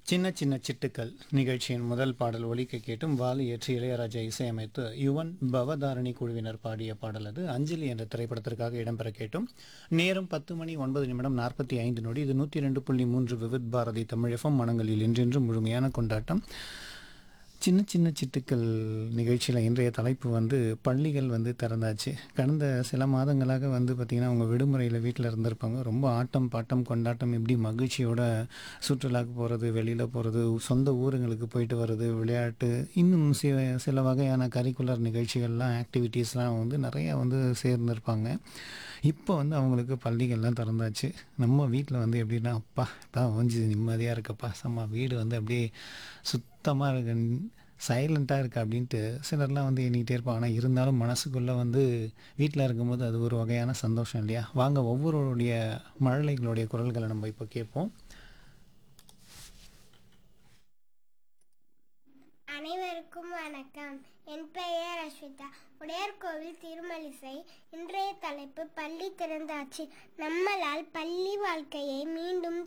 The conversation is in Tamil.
சின்ன சின்ன சிட்டுக்கள் நிகழ்ச்சியின் முதல் பாடல் ஒலிக்க கேட்டும் வாலி இயற்றி இளையராஜா இசையமைத்து யுவன் பவதாரணி குழுவினர் பாடிய பாடல் அது அஞ்சலி என்ற திரைப்படத்திற்காக இடம்பெற கேட்டும் நேரம் பத்து மணி ஒன்பது நிமிடம் நாற்பத்தி ஐந்து நொடி இது நூற்றி ரெண்டு புள்ளி மூன்று விவித் பாரதி தமிழகம் மனங்களில் என்றென்றும் முழுமையான கொண்டாட்டம் சின்ன சின்ன சிட்டுக்கள் நிகழ்ச்சியில் இன்றைய தலைப்பு வந்து பள்ளிகள் வந்து திறந்தாச்சு கடந்த சில மாதங்களாக வந்து பார்த்திங்கன்னா அவங்க விடுமுறையில் வீட்டில் இருந்திருப்பாங்க ரொம்ப ஆட்டம் பாட்டம் கொண்டாட்டம் இப்படி மகிழ்ச்சியோட சுற்றுலாக்கு போகிறது வெளியில் போகிறது சொந்த ஊருங்களுக்கு போயிட்டு வர்றது விளையாட்டு இன்னும் சில சில வகையான கரிக்குலர் நிகழ்ச்சிகள்லாம் ஆக்டிவிட்டீஸ்லாம் வந்து நிறையா வந்து சேர்ந்துருப்பாங்க இப்போ வந்து அவங்களுக்கு பள்ளிகள்லாம் திறந்தாச்சு நம்ம வீட்டில் வந்து எப்படின்னா அப்பா தான் கொஞ்சம் நிம்மதியாக இருக்கப்பா செம்ம வீடு வந்து அப்படியே சுத்தமாக இருக்கு சைலண்ட்டாக இருக்குது அப்படின்ட்டு சிலர்லாம் வந்து எண்ணிக்கிட்டே இருப்பாங்க ஆனால் இருந்தாலும் மனசுக்குள்ளே வந்து வீட்டில் இருக்கும்போது அது ஒரு வகையான சந்தோஷம் இல்லையா வாங்க ஒவ்வொருவருடைய மழலைகளுடைய குரல்களை நம்ம இப்போ கேட்போம் அனைவருக்கும் வணக்கம் என் பெயர் அஸ்விதா உடையார் கோவில் திருமலிசை இன்றைய தலைப்பு பள்ளி திறந்தாச்சு நம்மளால் பள்ளி வாழ்க்கையை மீண்டும்